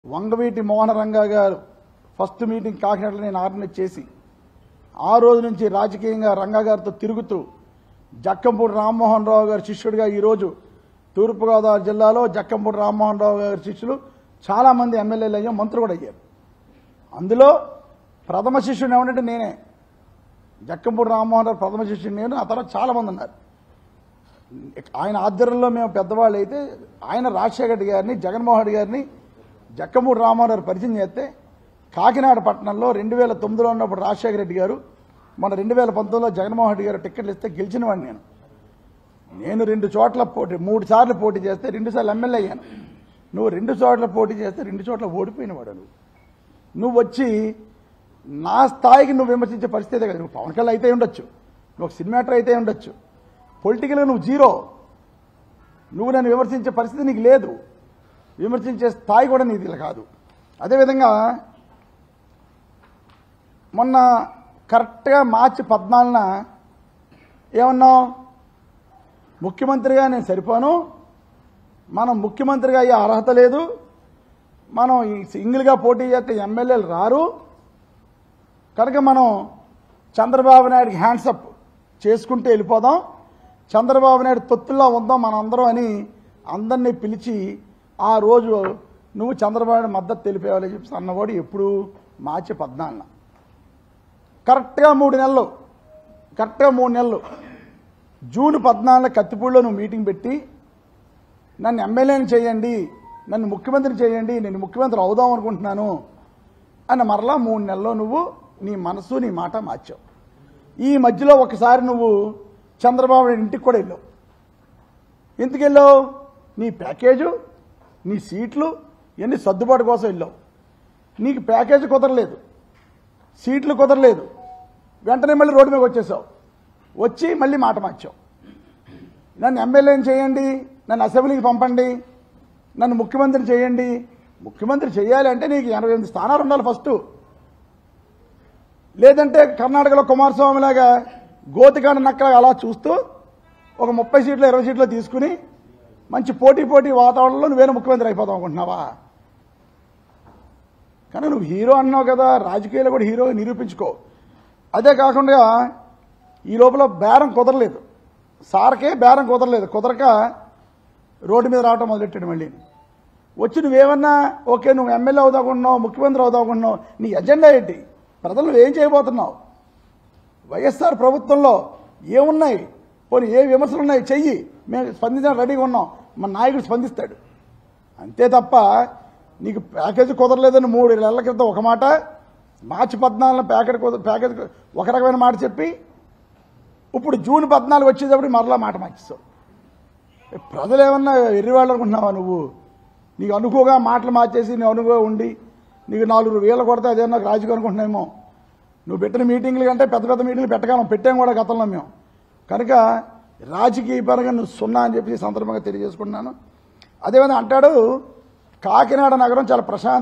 వంగవీటి మోహన రంగా గారు first meeting కాకినాడలో నేను ఆర్గనైజ్ చేసి ఆ రోజు నుంచి రాజకీయంగా రంగా గారితో తిరుగుతూ జక్కంపూడి రామ్మోహన్ రావు గారి శిష్యుడిగా ఈరోజు తూర్పుగోదావరి జిల్లాలో జక్కంపూడి రామ్మోహన్ రావు గారి శిష్యులు చాలామంది ఎమ్మెల్యేలు అయ్యాం మంత్రులు కూడా అయ్యారు అందులో ప్రథమ శిష్యుడు ఏమంటే నేనే జక్కంపూడి రామ్మోహన్ రావు ప్రథమ శిష్యుడు నేను ఆ తర్వాత చాలామంది ఉన్నారు ఆయన ఆధ్వర్యంలో మేము పెద్దవాళ్ళు అయితే ఆయన రాజశేఖర రెడ్డి గారిని జగన్మోహన్ రెడ్డి గారిని జక్కమూడి రామారావు గారు పరిచయం చేస్తే కాకినాడ పట్టణంలో రెండు వేల తొమ్మిదిలో ఉన్నప్పుడు రాజశేఖర రెడ్డి గారు మన రెండు వేల పంతొమ్మిదిలో జగన్మోహన్ రెడ్డి గారు టిక్కెట్లు ఇస్తే గెలిచిన వాడిని నేను నేను రెండు చోట్ల పోటీ మూడు సార్లు పోటీ చేస్తే రెండు సార్లు ఎమ్మెల్యే అయ్యాను నువ్వు రెండు చోట్ల పోటీ చేస్తే రెండు చోట్ల ఓడిపోయిన వాడు నువ్వు నువ్వు వచ్చి నా స్థాయికి నువ్వు విమర్శించే పరిస్థితే కదా నువ్వు పవన్ కళ్యాణ్ అయితే ఉండొచ్చు నువ్వు ఒక సినిమాటర్ అయితే ఉండొచ్చు పొలిటికల్గా నువ్వు జీరో నువ్వు నన్ను విమర్శించే పరిస్థితి నీకు లేదు విమర్శించే స్థాయి కూడా నీది ఇలా కాదు అదేవిధంగా మొన్న కరెక్ట్గా మార్చి పద్నాలుగున ఏమన్నావు ముఖ్యమంత్రిగా నేను సరిపోను మనం ముఖ్యమంత్రిగా అయ్యే అర్హత లేదు మనం ఈ సింగిల్గా పోటీ చేస్తే ఎమ్మెల్యేలు రారు కనుక మనం చంద్రబాబు నాయుడికి హ్యాండ్సప్ చేసుకుంటూ వెళ్ళిపోదాం చంద్రబాబు నాయుడు తొత్తుల్లో ఉందాం మనందరం అని అందరినీ పిలిచి ఆ రోజు నువ్వు చంద్రబాబు నాయుడు మద్దతు తెలిపేవాళ్ళని చెప్పి అన్నవాడు ఎప్పుడు మార్చి పద్నాలుగున కరెక్ట్గా మూడు నెలలు కరెక్ట్గా మూడు నెలలు జూన్ పద్నాలుగున కత్తిపూడిలో నువ్వు మీటింగ్ పెట్టి నన్ను ఎమ్మెల్యేని చేయండి నన్ను ముఖ్యమంత్రి చేయండి నేను ముఖ్యమంత్రి అవుదాం అనుకుంటున్నాను అని మరలా మూడు నెలల్లో నువ్వు నీ మనసు నీ మాట మార్చావు ఈ మధ్యలో ఒకసారి నువ్వు చంద్రబాబు నాయుడు ఇంటికి కూడా వెళ్ళావు ఎందుకు వెళ్ళావు నీ ప్యాకేజు నీ సీట్లు ఇవన్నీ సర్దుబాటు కోసం వెళ్ళావు నీకు ప్యాకేజీ కుదరలేదు సీట్లు కుదరలేదు వెంటనే మళ్ళీ రోడ్డు మీద వచ్చేసావు వచ్చి మళ్ళీ మాట మార్చావు నన్ను ఎమ్మెల్యేని చేయండి నన్ను అసెంబ్లీకి పంపండి నన్ను ముఖ్యమంత్రి చేయండి ముఖ్యమంత్రి చేయాలి అంటే నీకు ఎనభై ఎనిమిది స్థానాలు ఉండాలి ఫస్ట్ లేదంటే కర్ణాటకలో కుమారస్వామి లాగా గోతికాండ నక్కల అలా చూస్తూ ఒక ముప్పై సీట్లు ఇరవై సీట్లు తీసుకుని మంచి పోటీ పోటీ వాతావరణంలో నువ్వేనా ముఖ్యమంత్రి అయిపోతావు అనుకుంటున్నావా కానీ నువ్వు హీరో అన్నావు కదా రాజకీయాలు కూడా హీరో నిరూపించుకో అదే కాకుండా ఈ లోపల బేరం కుదరలేదు సార్కే బేరం కుదరలేదు కుదరక రోడ్డు మీద రావటం మొదలెట్టాడు మళ్ళీ వచ్చి నువ్వేమన్నా ఓకే నువ్వు ఎమ్మెల్యే అవుదాకుంటున్నావు ముఖ్యమంత్రి అవుదాకుంటున్నావు నీ ఎజెండా ఏంటి ప్రజలు నువ్వేం చేయబోతున్నావు వైఎస్ఆర్ ప్రభుత్వంలో ఏమున్నాయి పోనీ ఏ విమర్శలు ఉన్నాయి చెయ్యి మేము స్పందించడానికి రెడీగా ఉన్నాం మన నాయకుడు స్పందిస్తాడు అంతే తప్ప నీకు ప్యాకేజీ కుదరలేదని మూడు నెలల క్రితం ఒక మాట మార్చి పద్నాలుగున ప్యాకెట్ కుద- ప్యాకేజ్ ఒక రకమైన మాట చెప్పి ఇప్పుడు జూన్ పద్నాలుగు వచ్చేటప్పుడు మరలా మాట మార్చేస్తావు ప్రజలు ఏమన్నా ఎర్రివాళ్ళు అనుకుంటున్నావా నువ్వు నీకు అనుకోగా మాటలు మార్చేసి నీ అనుకో ఉండి నీకు నాలుగు వేలు కొడితే అదే నాకు రాజకీయం అనుకుంటున్నామో నువ్వు పెట్టిన మీటింగ్లు కంటే పెద్ద పెద్ద మీటింగ్లు పెట్టగలం పెట్టాం కూడా గతంలో మేము కనుక రాజకీయ పరంగా నువ్వు సున్నా అని చెప్పి ఈ సందర్భంగా తెలియజేసుకుంటున్నాను అదేవిధంగా అంటాడు కాకినాడ నగరం చాలా ప్రశాంత